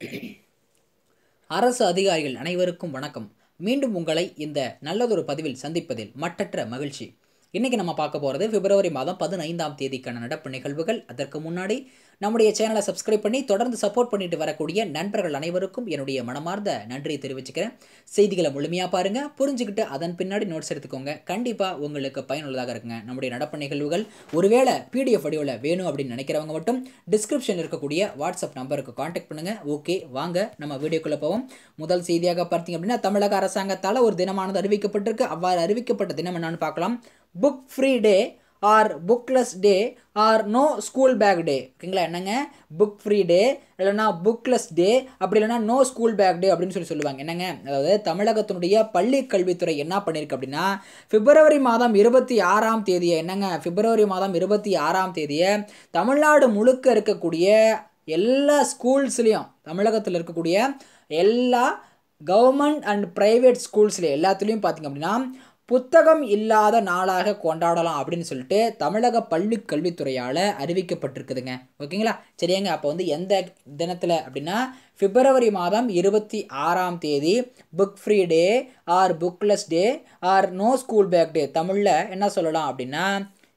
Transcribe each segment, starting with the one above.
அரசு அதிகாரிகள் அனைவருக்கும் வணக்கம் மீண்டும் உங்களை இந்த நல்லதொரு பதிவில் சந்திப்பதில் மட்டற்ற மகிழ்ச்சி இன்றைக்கி நம்ம பார்க்க போகிறது பிப்ரவரி மாதம் பதினைந்தாம் தேதிக்கான நடப்பு நிகழ்வுகள் அதற்கு முன்னாடி நம்முடைய சேனலை சப்ஸ்கிரைப் பண்ணி தொடர்ந்து சப்போர்ட் பண்ணிட்டு வரக்கூடிய நண்பர்கள் அனைவருக்கும் என்னுடைய மனமார்ந்த நன்றியை தெரிவிச்சுக்கிறேன் செய்திகளை முழுமையாக பாருங்கள் புரிஞ்சுக்கிட்டு அதன் பின்னாடி நோட்ஸ் எடுத்துக்கோங்க கண்டிப்பாக உங்களுக்கு பயனுள்ளதாக இருக்குங்க நம்முடைய நடப்பு நிகழ்வுகள் ஒருவேளை பிடிஎஃப் வடிவில் வேணும் அப்படின்னு நினைக்கிறவங்க மட்டும் டிஸ்கிரிப்ஷன் இருக்கக்கூடிய வாட்ஸ்அப் நம்பருக்கு காண்டாக்ட் பண்ணுங்கள் ஓகே வாங்க நம்ம வீடியோக்குள்ளே போவோம் முதல் செய்தியாக பார்த்தீங்க அப்படின்னா தமிழக அரசாங்கத்தால் ஒரு தினமானது அறிவிக்கப்பட்டிருக்கு அவ்வாறு அறிவிக்கப்பட்ட தினம் என்னன்னு பார்க்கலாம் book free day or bookless day or no school bag day ஓகேங்களா என்னங்க புக் ஃப்ரீ டே இல்லைனா புக்லெஸ் டே அப்படி இல்லைனா நோ ஸ்கூல் பேக் டே அப்படின்னு சொல்லி சொல்லுவாங்க என்னங்க அதாவது தமிழகத்தினுடைய பள்ளி கல்வித்துறை என்ன பண்ணியிருக்கு அப்படின்னா பிப்ரவரி மாதம் இருபத்தி ஆறாம் தேதியை என்னங்க பிப்ரவரி மாதம் இருபத்தி ஆறாம் தேதியை தமிழ்நாடு முழுக்க இருக்கக்கூடிய எல்லா ஸ்கூல்ஸ்லேயும் தமிழகத்தில் இருக்கக்கூடிய எல்லா கவர்மெண்ட் அண்ட் ப்ரைவேட் ஸ்கூல்ஸ்ல எல்லாத்துலேயும் பார்த்தீங்க அப்படின்னா புத்தகம் இல்லாத நாளாக கொண்டாடலாம் அப்படின்னு சொல்லிட்டு தமிழக பள்ளி கல்வித்துறையால் அறிவிக்கப்பட்டிருக்குதுங்க ஓகேங்களா சரியாங்க அப்போ வந்து எந்த தினத்தில் அப்படின்னா பிப்ரவரி மாதம் இருபத்தி ஆறாம் தேதி book free day or bookless day or no school bag day தமிழில் என்ன சொல்லலாம் அப்படின்னா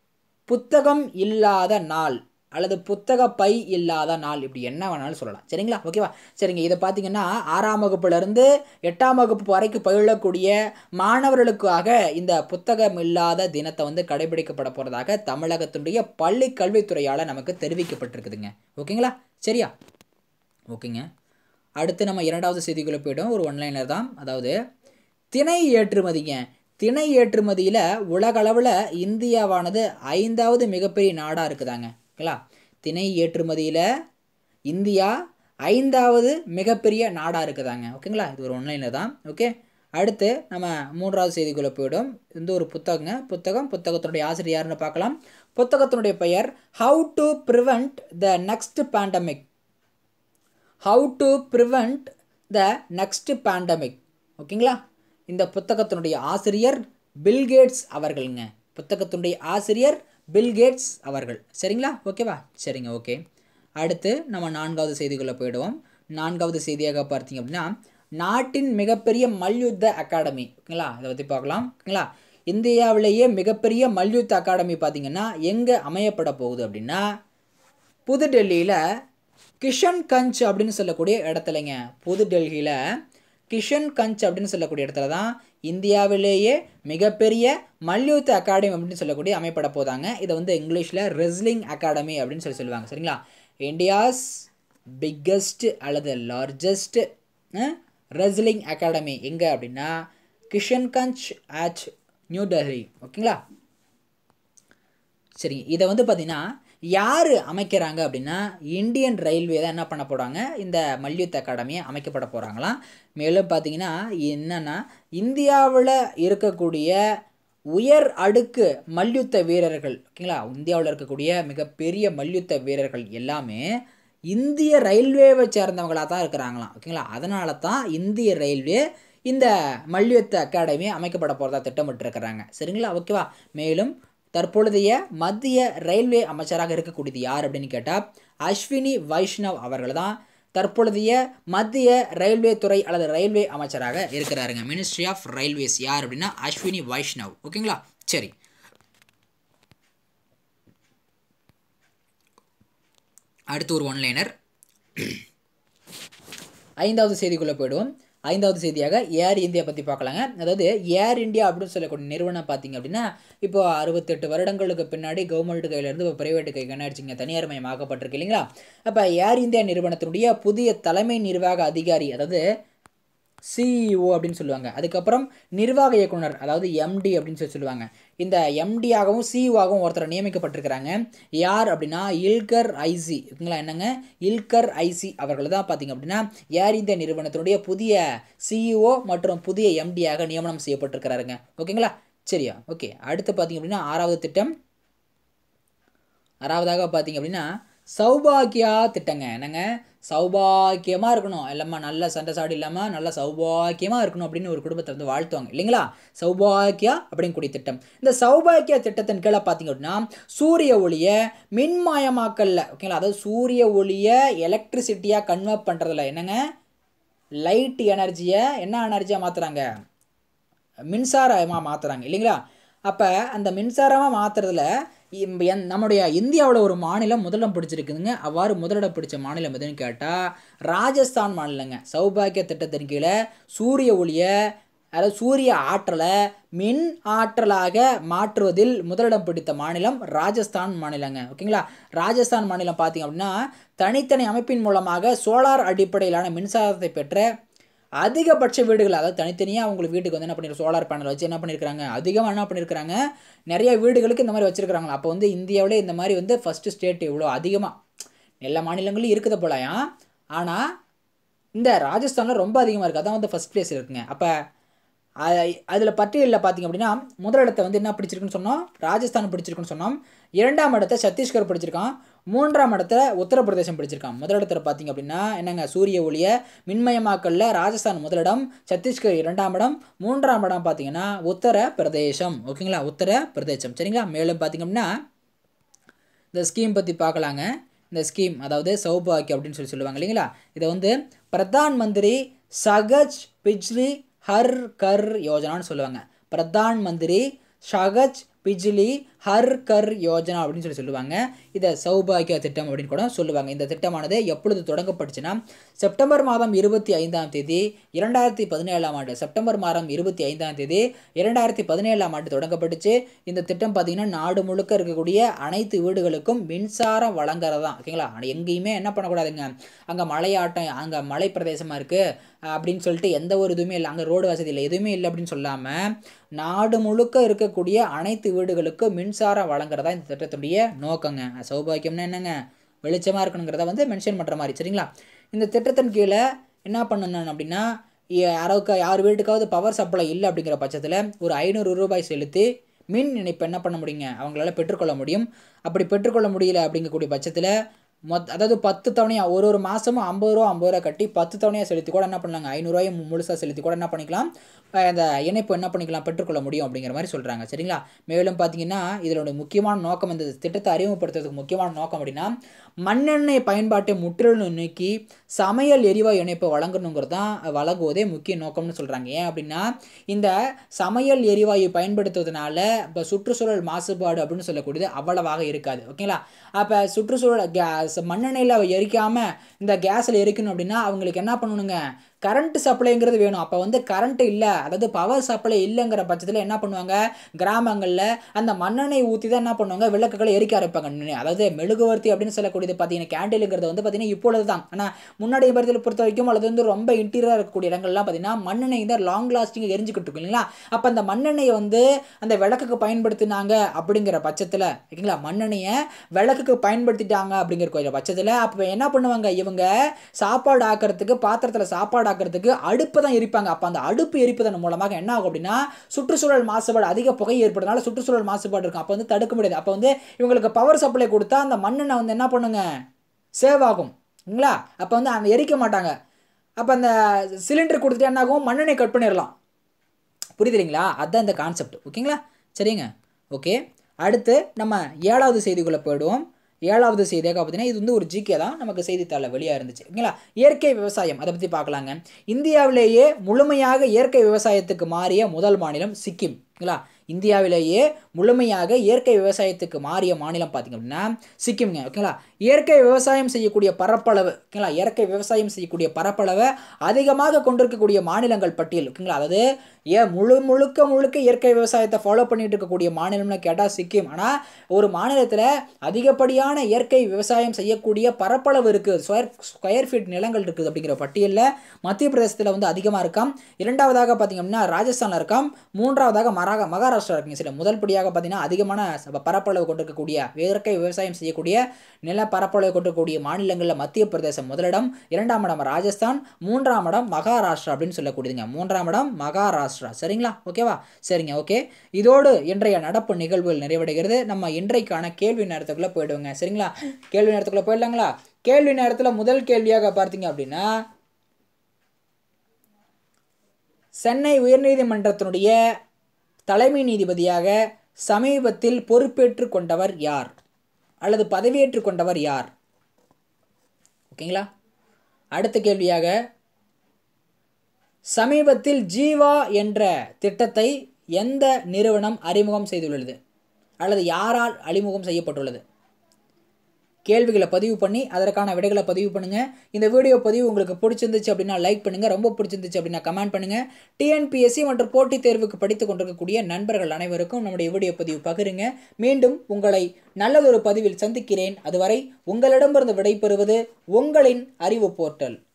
புத்தகம் இல்லாத நாள் அல்லது புத்தக பை இல்லாத நாள் இப்படி என்ன வேணாலும் சொல்லலாம் சரிங்களா ஓகேவா சரிங்க இதை பார்த்தீங்கன்னா ஆறாம் வகுப்புலேருந்து எட்டாம் வகுப்பு வரைக்கும் பயிலக்கூடிய மாணவர்களுக்காக இந்த புத்தகம் இல்லாத தினத்தை வந்து கடைபிடிக்கப்பட போகிறதாக தமிழகத்தினுடைய பள்ளி கல்வித்துறையால் நமக்கு தெரிவிக்கப்பட்டிருக்குதுங்க ஓகேங்களா சரியா ஓகேங்க அடுத்து நம்ம இரண்டாவது செய்திக்குள்ளே போய்டும் ஒரு ஒன்லைனர் தான் அதாவது திணை ஏற்றுமதிங்க திணை ஏற்றுமதியில் உலகளவில் இந்தியாவானது ஐந்தாவது மிகப்பெரிய நாடாக இருக்குதாங்க ஓகேங்களா திணை ஏற்றுமதியில் இந்தியா ஐந்தாவது மிகப்பெரிய நாடாக இருக்குதாங்க ஓகேங்களா இது ஒரு ஒன்லைனில் தான் ஓகே அடுத்து நம்ம மூன்றாவது செய்திக்குள்ளே போயிடும் இந்த ஒரு புத்தகங்க புத்தகம் புத்தகத்தினுடைய ஆசிரியர் யாருன்னு பார்க்கலாம் புத்தகத்தினுடைய பெயர் how to prevent the next pandemic how to prevent the next pandemic ஓகேங்களா இந்த புத்தகத்தினுடைய ஆசிரியர் பில்கேட்ஸ் அவர்களுங்க புத்தகத்தினுடைய ஆசிரியர் பில்கேட்ஸ் அவர்கள் சரிங்களா ஓகேவா சரிங்க ஓகே அடுத்து நம்ம நான்காவது செய்திக்குள்ளே போயிடுவோம் நான்காவது செய்தியாக பார்த்தீங்க அப்படின்னா நாட்டின் மிகப்பெரிய மல்யுத்த அகாடமி ஓகேங்களா இதை பற்றி பார்க்கலாம் ஓகேங்களா இந்தியாவிலேயே மிகப்பெரிய மல்யுத்த அகாடமி பார்த்திங்கன்னா எங்கே அமையப்பட போகுது அப்படின்னா புதுடெல்லியில் கிஷன் கஞ்ச் அப்படின்னு சொல்லக்கூடிய இடத்துலங்க புது டெல்லியில் கிஷன் கஞ்ச் அப்படின்னு சொல்லக்கூடிய இடத்துல தான் இந்தியாவிலேயே மிகப்பெரிய மல்யுத்த அகாடமி அப்படின்னு சொல்லக்கூடிய அமைப்பட போதாங்க இதை வந்து இங்கிலீஷில் ரெஸ்லிங் அகாடமி அப்படின்னு சொல்லி சொல்லுவாங்க சரிங்களா இந்தியாஸ் பிக்கஸ்ட் அல்லது லார்ஜஸ்ட் ரெஸ்லிங் அகாடமி எங்கே அப்படின்னா கிஷன் கஞ்ச் ஆட் நியூ டெல்லி ஓகேங்களா சரிங்க இதை வந்து பார்த்தீங்கன்னா யார் அமைக்கிறாங்க அப்படின்னா இந்தியன் ரயில்வே தான் என்ன பண்ண போகிறாங்க இந்த மல்யுத்த அகாடமியை அமைக்கப்பட போகிறாங்களாம் மேலும் பார்த்தீங்கன்னா என்னென்னா இந்தியாவில் இருக்கக்கூடிய உயர் அடுக்கு மல்யுத்த வீரர்கள் ஓகேங்களா இந்தியாவில் இருக்கக்கூடிய மிகப்பெரிய மல்யுத்த வீரர்கள் எல்லாமே இந்திய ரயில்வேவை சேர்ந்தவங்களாக தான் இருக்கிறாங்களாம் ஓகேங்களா அதனால தான் இந்திய ரயில்வே இந்த மல்யுத்த அகாடமி அமைக்கப்பட போகிறதா திட்டமிட்டிருக்கிறாங்க சரிங்களா ஓகேவா மேலும் தற்பொழுதைய மத்திய ரயில்வே அமைச்சராக இருக்கக்கூடியது யார் அப்படின்னு கேட்டால் அஸ்வினி வைஷ்ணவ் அவர்கள் தான் தற்பொழுதைய மத்திய ரயில்வே துறை அல்லது ரயில்வே அமைச்சராக இருக்கிறாருங்க மினிஸ்ட்ரி ஆஃப் ரயில்வேஸ் யார் அப்படின்னா அஸ்வினி வைஷ்ணவ் ஓகேங்களா சரி அடுத்து ஒரு ஒன்லைனர் ஐந்தாவது செய்திக்குள்ளே போயிடுவோம் ஐந்தாவது செய்தியாக ஏர் இந்தியா பற்றி பார்க்கலாங்க அதாவது ஏர் இந்தியா அப்படின்னு சொல்லக்கூடிய நிறுவனம் பார்த்தீங்க அப்படின்னா இப்போ அறுபத்தெட்டு வருடங்களுக்கு பின்னாடி கவர்மெண்ட் கையிலேருந்து இப்போ பிரைவேட்டு கைக்கு என்ன ஆயிடுச்சுங்க தனியார் மயமாக்கப்பட்டிருக்கு இல்லைங்களா அப்போ ஏர் இந்தியா நிறுவனத்தினுடைய புதிய தலைமை நிர்வாக அதிகாரி அதாவது சிஇஓ அப்படின்னு சொல்லுவாங்க அதுக்கப்புறம் நிர்வாக இயக்குனர் அதாவது எம்டி அப்படின்னு சொல்லி சொல்லுவாங்க இந்த எம்டியாகவும் சிஇஓவாகவும் ஒருத்தர் நியமிக்கப்பட்டிருக்கிறாங்க யார் அப்படின்னா இல்கர் ஐசி ஓகேங்களா என்னங்க இல்கர் ஐசி அவர்கள் தான் பார்த்தீங்க அப்படின்னா ஏர் இந்தியா நிறுவனத்தினுடைய புதிய சிஇஓ மற்றும் புதிய எம்டியாக நியமனம் செய்யப்பட்டிருக்கிறாருங்க ஓகேங்களா சரியா ஓகே அடுத்து பார்த்தீங்க அப்படின்னா ஆறாவது திட்டம் ஆறாவதாக பார்த்தீங்க அப்படின்னா சௌபாக்கியா திட்டங்க என்னங்க சௌபாக்கியமாக இருக்கணும் எல்லாமே நல்ல சண்டை சாடி இல்லாமல் நல்ல சௌபாக்கியமாக இருக்கணும் அப்படின்னு ஒரு குடும்பத்தை வந்து வாழ்த்துவாங்க இல்லைங்களா சௌபாக்கியா அப்படிங்கக்கூடிய திட்டம் இந்த சௌபாக்கியா திட்டத்தின் கீழே பார்த்தீங்க அப்படின்னா சூரிய ஒளியை மின்மயமாக்கல்ல ஓகேங்களா அதாவது சூரிய ஒளியை எலக்ட்ரிசிட்டியாக கன்வெர்ட் பண்ணுறதுல என்னங்க லைட் எனர்ஜியை என்ன எனர்ஜியாக மாற்றுறாங்க மின்சாரமாக மாற்றுறாங்க இல்லைங்களா அப்போ அந்த மின்சாரமாக மாற்றுறதுல நம்முடைய இந்தியாவில் ஒரு மாநிலம் முதலிடம் பிடிச்சிருக்குதுங்க அவ்வாறு முதலிடம் பிடிச்ச மாநிலம் எதுன்னு கேட்டால் ராஜஸ்தான் மாநிலங்க சௌபாகிய திட்டத்தின் கீழே சூரிய ஒளியை அதாவது சூரிய ஆற்றலை மின் ஆற்றலாக மாற்றுவதில் முதலிடம் பிடித்த மாநிலம் ராஜஸ்தான் மாநிலங்க ஓகேங்களா ராஜஸ்தான் மாநிலம் பார்த்திங்க அப்படின்னா தனித்தனி அமைப்பின் மூலமாக சோலார் அடிப்படையிலான மின்சாரத்தை பெற்ற அதிகபட்ச வீடுகள் அதாவது தனித்தனியாக அவங்களுக்கு வீட்டுக்கு வந்து என்ன பண்ணிருக்க சோலார் பேனல் வச்சு என்ன பண்ணியிருக்காங்க அதிகமாக என்ன பண்ணியிருக்காங்க நிறைய வீடுகளுக்கு இந்த மாதிரி வச்சுருக்காங்க அப்போ வந்து இந்தியாவிலே இந்த மாதிரி வந்து ஃபஸ்ட்டு ஸ்டேட் இவ்வளோ அதிகமாக எல்லா மாநிலங்களும் இருக்குது போலயா ஆனால் இந்த ராஜஸ்தானில் ரொம்ப அதிகமாக இருக்குது அதான் வந்து ஃபஸ்ட் பிளேஸ் இருக்குங்க அப்போ அதில் பட்டியலில் பார்த்திங்க அப்படின்னா முதலிடத்தை வந்து என்ன பிடிச்சிருக்குன்னு சொன்னோம் ராஜஸ்தான் பிடிச்சிருக்குன்னு சொன்னோம் இரண்டாம் இடத்தை சத்தீஸ்கர் பிடிச்சிருக்கான் மூன்றாம் இடத்துல உத்தரப்பிரதேசம் பிடிச்சிருக்கான் முதலிடத்தில் பார்த்தீங்க அப்படின்னா என்னங்க சூரிய ஒளியை மின்மயமாக்கல்ல ராஜஸ்தான் முதலிடம் சத்தீஸ்கர் இரண்டாம் இடம் மூன்றாம் இடம் பார்த்தீங்கன்னா உத்தர பிரதேசம் ஓகேங்களா உத்தர பிரதேசம் சரிங்களா மேலும் பார்த்தீங்க அப்படின்னா இந்த ஸ்கீம் பற்றி பார்க்கலாங்க இந்த ஸ்கீம் அதாவது சௌபாக்கியம் அப்படின்னு சொல்லி சொல்லுவாங்க இல்லைங்களா இதை வந்து பிரதான் மந்திரி சகஜ் பிஜ்லி ஹர் கர் யோஜனான்னு சொல்லுவாங்க பிரதான் மந்திரி ஷகஜ் பிஜ்லி ஹர் கர் யோஜனா அப்படின்னு சொல்லி சொல்லுவாங்க இதை சௌபாகிய திட்டம் அப்படின்னு கூட சொல்லுவாங்க இந்த திட்டமானது எப்பொழுது தொடங்கப்பட்டுச்சுன்னா செப்டம்பர் மாதம் இருபத்தி ஐந்தாம் தேதி இரண்டாயிரத்தி பதினேழாம் ஆண்டு செப்டம்பர் மாதம் இருபத்தி ஐந்தாம் தேதி இரண்டாயிரத்தி பதினேழாம் ஆண்டு தொடங்கப்பட்டுச்சு இந்த திட்டம் பார்த்திங்கன்னா நாடு முழுக்க இருக்கக்கூடிய அனைத்து வீடுகளுக்கும் மின்சாரம் வழங்குறதான் ஓகேங்களா எங்கேயுமே என்ன பண்ணக்கூடாதுங்க அங்கே மலையாட்டம் அங்கே மலை பிரதேசமாக இருக்குது அப்படின்னு சொல்லிட்டு எந்த ஒரு இதுவுமே இல்லை அங்கே ரோடு வசதி இல்லை எதுவுமே இல்லை அப்படின்னு சொல்லாமல் நாடு முழுக்க இருக்கக்கூடிய அனைத்து வீடுகளுக்கும் மின்சாரம் வழங்குறதா இந்த திட்டத்துடைய நோக்கங்க சௌபாக்கியம்னா என்னங்க வெளிச்சமாக இருக்கணுங்கிறத வந்து மென்ஷன் பண்ணுற மாதிரி சரிங்களா இந்த திட்டத்தின் கீழே என்ன பண்ணணும் அப்படின்னா யாராவுக்கு யார் வீட்டுக்காவது பவர் சப்ளை இல்லை அப்படிங்கிற பட்சத்தில் ஒரு ஐநூறு ரூபாய் செலுத்தி மின் இணைப்பு என்ன பண்ண முடியுங்க அவங்களால பெற்றுக்கொள்ள முடியும் அப்படி பெற்றுக்கொள்ள முடியல அப்படிங்கக்கூடிய பட்சத்தில் மொத் அதாவது பத்து தவணையாக ஒரு ஒரு மாதமும் ஐம்பது ரூபா ஐம்பது ரூபா கட்டி பத்து தவணையாக செலுத்தி கூட என்ன பண்ணலாங்க ஐநூறுரூவாயை முழுசாக செலுத்தி கூட என்ன பண்ணிக்கலாம் அந்த இணைப்பு என்ன பண்ணிக்கலாம் பெற்றுக்கொள்ள முடியும் அப்படிங்கிற மாதிரி சொல்கிறாங்க சரிங்களா மேலும் பார்த்தீங்கன்னா இதோட முக்கியமான நோக்கம் இந்த திட்டத்தை அறிமுகப்படுத்துறதுக்கு முக்கியமான நோக்கம் அப்படின்னா மண்ணெண்ணெய் பயன்பாட்டை முற்றிலும் நீக்கி சமையல் எரிவாயு இணைப்பை வழங்கணுங்கிறது தான் வழங்குவதே முக்கிய நோக்கம்னு சொல்கிறாங்க ஏன் அப்படின்னா இந்த சமையல் எரிவாயு பயன்படுத்துவதனால இப்போ சுற்றுச்சூழல் மாசுபாடு அப்படின்னு சொல்லக்கூடியது அவ்வளவாக இருக்காது ஓகேங்களா அப்போ சுற்றுச்சூழல் கேஸ் மண்ணெண்ணெயில் எரிக்காமல் இந்த கேஸில் எரிக்கணும் அப்படின்னா அவங்களுக்கு என்ன பண்ணணுங்க கரண்ட் சப்ளைங்கிறது வேணும் அப்போ வந்து கரண்ட் இல்லை அதாவது பவர் சப்ளை இல்லைங்கிற பட்சத்தில் என்ன பண்ணுவாங்க கிராமங்களில் அந்த மண்ணெண்ணெய் ஊற்றி தான் என்ன பண்ணுவாங்க விளக்குகளை எரிக்க ஆரம்பிப்பாங்க அதாவது மெழுகுவர்த்தி அப்படின்னு சொல்லக்கூடியது பார்த்தீங்கன்னா கேண்டிலுங்கிறது வந்து பார்த்தீங்கன்னா இப்பொழுது தான் ஆனால் முன்னாடி படத்தில் பொறுத்த வரைக்கும் அல்லது வந்து ரொம்ப இன்டீரியராக இருக்கக்கூடிய இடங்கள்லாம் பார்த்தீங்கன்னா மண்ணெண்ணெய் தான் லாங் லாஸ்டிங் எரிஞ்சுக்கிட்டு இருக்கும் இல்லைங்களா அப்போ அந்த மண்ணெண்ணெயை வந்து அந்த விளக்குக்கு பயன்படுத்தினாங்க அப்படிங்கிற பட்சத்தில் ஓகேங்களா மண்ணெண்ணெயை விளக்குக்கு பயன்படுத்திட்டாங்க அப்படிங்கிற பட்சத்தில் அப்போ என்ன பண்ணுவாங்க இவங்க சாப்பாடு ஆக்கிறதுக்கு பாத்திரத்தில் சாப்பாடு ஆக்கிறதுக்கு அடுப்பு தான் எரிப்பாங்க அப்போ அந்த அடுப்பு எரிப்பதன் மூலமாக என்ன ஆகும் அப்படின்னா சுற்றுச்சூழல் மாசுபாடு அதிக புகை ஏற்படுறதுனால சுற்றுச்சூழல் மாசுபாடு இருக்கும் அப்போ வந்து தடுக்க முடியாது அப்போ வந்து இவங்களுக்கு பவர் சப்ளை கொடுத்தா அந்த மண்ணெண்ணெய் வந்து என்ன பண்ணுங்க சேவ் ஆகும் இல்லைங்களா அப்போ வந்து அவங்க எரிக்க மாட்டாங்க அப்போ அந்த சிலிண்டர் கொடுத்துட்டு என்ன ஆகும் மண்ணெண்ணெய் கட் பண்ணிடலாம் புரியுது இல்லைங்களா அதுதான் இந்த கான்செப்ட் ஓகேங்களா சரிங்க ஓகே அடுத்து நம்ம ஏழாவது செய்திக்குள்ளே போயிடுவோம் ஏழாவது செய்தியாக பார்த்தீங்கன்னா இது வந்து ஒரு ஜிகே தான் நமக்கு செய்தித்தாளில் வெளியாக இருந்துச்சு ஓகேங்களா இயற்கை விவசாயம் அதை பற்றி பார்க்கலாங்க இந்தியாவிலேயே முழுமையாக இயற்கை விவசாயத்துக்கு மாறிய முதல் மாநிலம் சிக்கிம் ஓகேங்களா இந்தியாவிலேயே முழுமையாக இயற்கை விவசாயத்துக்கு மாறிய மாநிலம் பார்த்திங்க அப்படின்னா சிக்கிம்ங்க ஓகேங்களா இயற்கை விவசாயம் செய்யக்கூடிய பரப்பளவு ஓகேங்களா இயற்கை விவசாயம் செய்யக்கூடிய பரப்பளவை அதிகமாக கொண்டிருக்கக்கூடிய மாநிலங்கள் பட்டியல் ஓகேங்களா அதாவது ஏ முழு முழுக்க முழுக்க இயற்கை விவசாயத்தை ஃபாலோ பண்ணிட்டு இருக்கக்கூடிய மாநிலம்னு கேட்டால் சிக்கிம் ஆனால் ஒரு மாநிலத்தில் அதிகப்படியான இயற்கை விவசாயம் செய்யக்கூடிய பரப்பளவு இருக்குது ஸ்கொயர் ஸ்கொயர் ஃபீட் நிலங்கள் இருக்குது அப்படிங்கிற பட்டியலில் மத்திய பிரதேசத்தில் வந்து அதிகமாக இருக்காம் இரண்டாவதாக பார்த்திங்க அப்படின்னா ராஜஸ்தானில் இருக்காம் மூன்றாவதாக மரா மகாராஷ்டிரா மகாராஷ்டிரா இருக்குங்க சரி முதல் படியாக பார்த்தீங்கன்னா அதிகமான ச- பரப்பளவு கொண்டிருக்கக்கூடிய இயற்கை விவசாயம் செய்யக்கூடிய நில பரப்பளவு கொண்டிருக்கக்கூடிய மாநிலங்களில் மத்திய பிரதேசம் முதலிடம் இரண்டாம் இடம் ராஜஸ்தான் மூன்றாம் இடம் மகாராஷ்டிரா அப்படின்னு சொல்லக்கூடியதுங்க மூன்றாம் இடம் மகாராஷ்டிரா சரிங்களா ஓகேவா சரிங்க ஓகே இதோடு இன்றைய நடப்பு நிகழ்வுகள் நிறைவடைகிறது நம்ம இன்றைக்கான கேள்வி நேரத்துக்குள்ளே போயிடுவோங்க சரிங்களா கேள்வி நேரத்துக்குள்ளே போயிடலாங்களா கேள்வி நேரத்தில் முதல் கேள்வியாக பார்த்தீங்க அப்படின்னா சென்னை உயர்நீதிமன்றத்தினுடைய தலைமை நீதிபதியாக சமீபத்தில் பொறுப்பேற்றுக் கொண்டவர் யார் அல்லது பதவியேற்றுக் கொண்டவர் யார் ஓகேங்களா அடுத்த கேள்வியாக சமீபத்தில் ஜீவா என்ற திட்டத்தை எந்த நிறுவனம் அறிமுகம் செய்துள்ளது அல்லது யாரால் அறிமுகம் செய்யப்பட்டுள்ளது கேள்விகளை பதிவு பண்ணி அதற்கான விடைகளை பதிவு பண்ணுங்க இந்த வீடியோ பதிவு உங்களுக்கு பிடிச்சிருந்துச்சு அப்படின்னா லைக் பண்ணுங்க ரொம்ப பிடிச்சிருந்துச்சு அப்படின்னா கமெண்ட் பண்ணுங்க டிஎன்பிஎஸ்சி மற்றும் போட்டித் தேர்வுக்கு படித்துக் கொண்டிருக்கக்கூடிய நண்பர்கள் அனைவருக்கும் நம்முடைய வீடியோ பதிவு பகிருங்க மீண்டும் உங்களை நல்லதொரு பதிவில் சந்திக்கிறேன் அதுவரை உங்களிடமிருந்து விடைபெறுவது உங்களின் அறிவு போர்ட்டல்